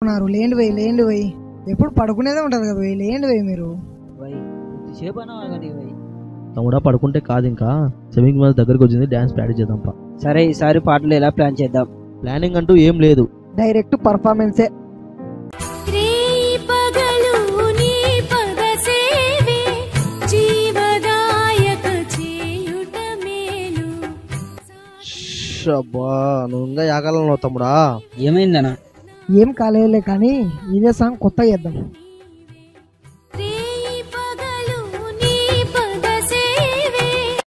ఉన్నారు లేండి పోయి లేండి పోయి ఎప్పుడు పడుకునేదే ఉంటది కదా పోయి లేండి పోయి మీరు వై కొద్దిసేపు అన్నా కానీ వై తమ్ముడా పడుకుంటే కాదు ఇంకా సెమీకి మన దగ్గరికి వచ్చింది డ్యాన్స్ ప్రాక్టీస్ చేద్దాం పా సరే ఈసారి పాటలు ఎలా ప్లాన్ చేద్దాం ప్లానింగ్ అంటూ ఏం లేదు డైరెక్ట్ పర్ఫార్మెన్సే రేయి పగలు నీ పద సేవే జీవదాయక చేయుట మేలు అబ్బా నువ్వు ఇంకా యాకాలంలో తమ్ముడా ఏమైందనా ఏం కాలేదులే కానీ ఇదే సాంగ్ కొత్త చేద్దాం రేయి పగలు నీ పద సేవే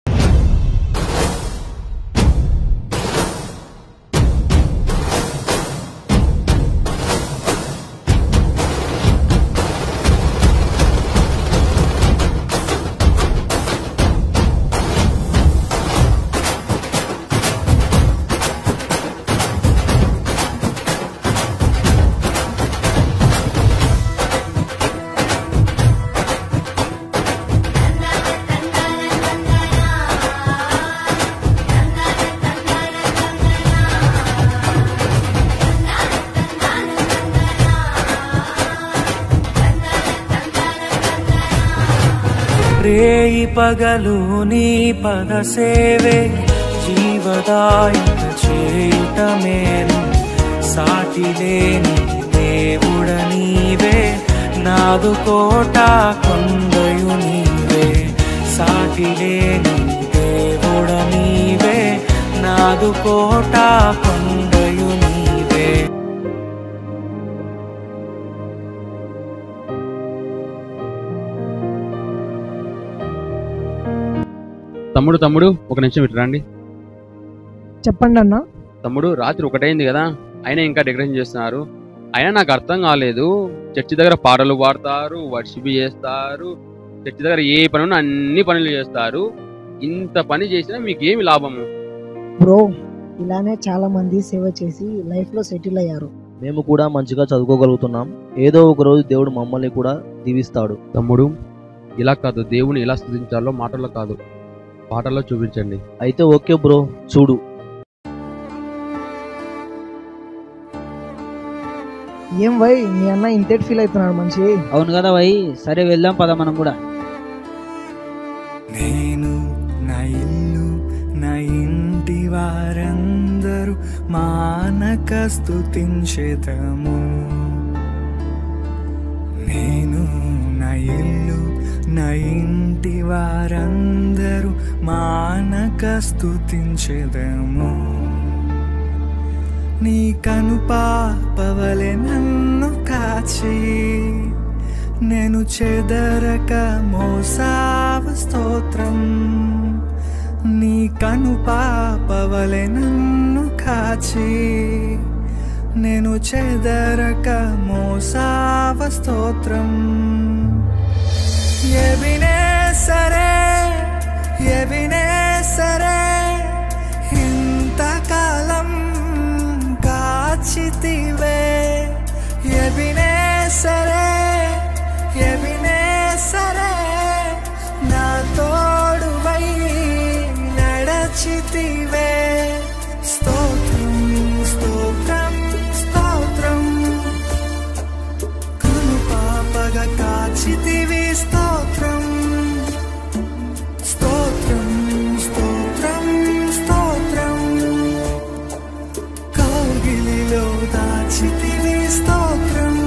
రేయి పగలు నీ పద సేవే జీవదాయక చేయుట మేలు సాటి లేని దేవుడ నీవే నాదు కోట కొండయు నీవే సాటి లేని దేవుడ నీవే నాదు కోట కొండయు నీవే తమ్ముడు తమ్ముడు ఒక నిమిషం ఇటు రండి చెప్పండి అన్న తమ్ముడు రాత్రి ఒకటైంది కదా అయినా ఇంకా డెకరేషన్ చేస్తున్నారు అయినా నాకు అర్థం కాలేదు చర్చి దగ్గర పాటలు పాడతారు వర్షిప్ చేస్తారు చర్చి దగ్గర ఏ పని ఉన్నా అన్ని పనులు చేస్తారు ఇంత పని చేసినా మీకు ఏమి లాభము బ్రో ఇలానే చాలా మంది సేవ చేసి లైఫ్ లో సెటిల్ అయ్యారు మేము కూడా మంచిగా చదువుకోగలుగుతున్నాం ఏదో ఒక రోజు దేవుడు మమ్మల్ని కూడా దీవిస్తాడు తమ్ముడు ఇలా కాదు దేవుని ఎలా స్థుతించాలో మాటల్లో కాదు పాటల్లో చూపించండి అయితే ఓకే బ్రో చూడు ఏం వై మీ అన్న ఇంతేటి ఫీల్ అవుతున్నాడు మనిషి అవును కదా వై సరే వెళ్దాం పద మనం కూడా నేను నా ఇల్లు నా ఇంటి వారందరూ మానక స్తుతించెదము నేను నా ఇల్లు నా ఇంటి వారందరూ మానక స్తుతించెదము నీ కను పాపవలె నన్ను కాచి నేను చెదరక మోసావ స్తోత్రం నీ కను పాపవలె నన్ను కాచి నేను చెదరక మోసావ స్తోత్రం ఎవినే సరే ఎవినే సరే ఇంతకాలం కాచితివే ఎవినే సరే ఎవినే సరే నా తోడువై నడచితివే స్తోత్రం స్తోత్రం స్తోత్రం కను పాపగా కాచితివి స్తోత్రం స్తోత్రం స్తోత్రం స్తోత్రం కౌగిలిలో దాచితివి స్తోత్రం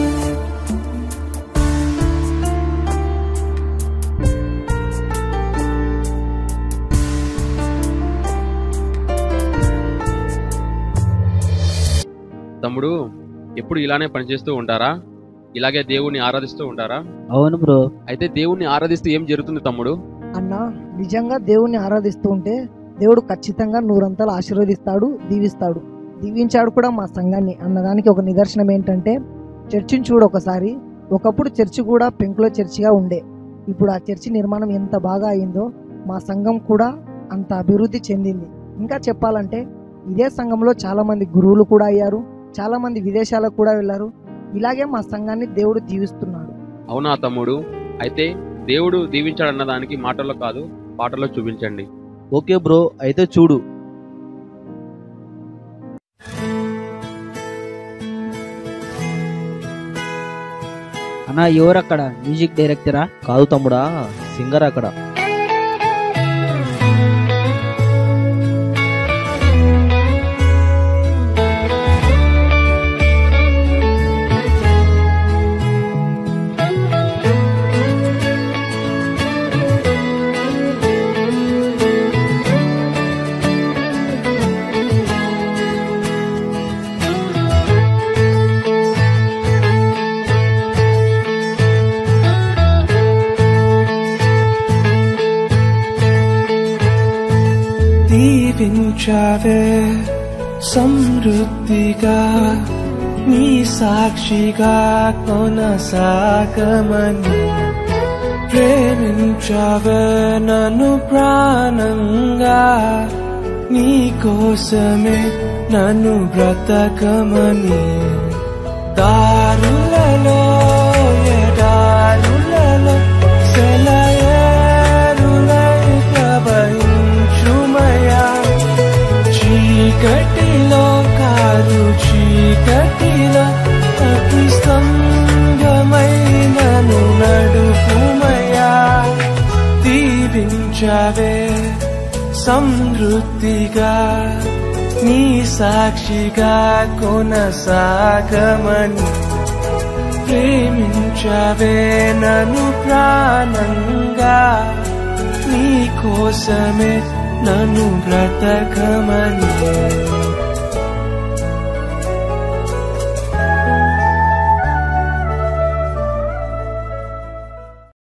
తమ్ముడు ఎప్పుడు ఇలానే పనిచేస్తూ ఉంటారా ఇలాగే దేవుణ్ణి ఆరాధిస్తూ ఉంటారా అవును బ్రో అయితే దేవుణ్ణి ఆరాధిస్తూ ఏం జరుగుతుంది తమ్ముడు అన్న నిజంగా దేవుణ్ణి ఆరాధిస్తూ ఉంటే దేవుడు ఖచ్చితంగా నూరంతలు ఆశీర్వదిస్తాడు దీవిస్తాడు దీవించాడు కూడా మా సంఘాన్ని అన్నదానికి ఒక నిదర్శనం ఏంటంటే చర్చిని చూడు ఒకసారి ఒకప్పుడు చర్చి కూడా పెంకుల చర్చిగా ఉండే ఇప్పుడు ఆ చర్చి నిర్మాణం ఎంత బాగా అయిందో మా సంఘం కూడా అంత అభివృద్ధి చెందింది ఇంకా చెప్పాలంటే ఇదే సంఘంలో చాలా మంది గురువులు కూడా అయ్యారు చాలా మంది విదేశాలకు కూడా వెళ్ళారు ఇలాగే మా సంఘాన్ని దేవుడు దీవిస్తున్నాడు అవునా తమ్ముడు అయితే దేవుడు దీవించాడన్న దానికి మాటల్లో కాదు పాటల్లో చూపించండి ఓకే బ్రో అయితే చూడు అన్న ఎవరు అక్కడ మ్యూజిక్ డైరెక్టరా కాదు తమ్ముడా సింగర్ అక్కడ దీవించావే సమృద్ధిగా నీ సాక్షిగా కొనసాగమని ప్రేమించావే నన్ను ప్రాణంగా నీ కోసమే నన్ను బ్రతకమని దారులలో ఎడారులలో సెలయేరులై ప్రవహించుమయా చీకటిలో కారు చీకటిలో అతి స్తంభమైనను నడుపుమయా దీవించవే సమృద్ధిగా నీ సాక్షిగా కొనసాగమని ప్రేమించవే నన్ను ప్రాణంగా నీ కోసమే నన్ను బ్రతకమని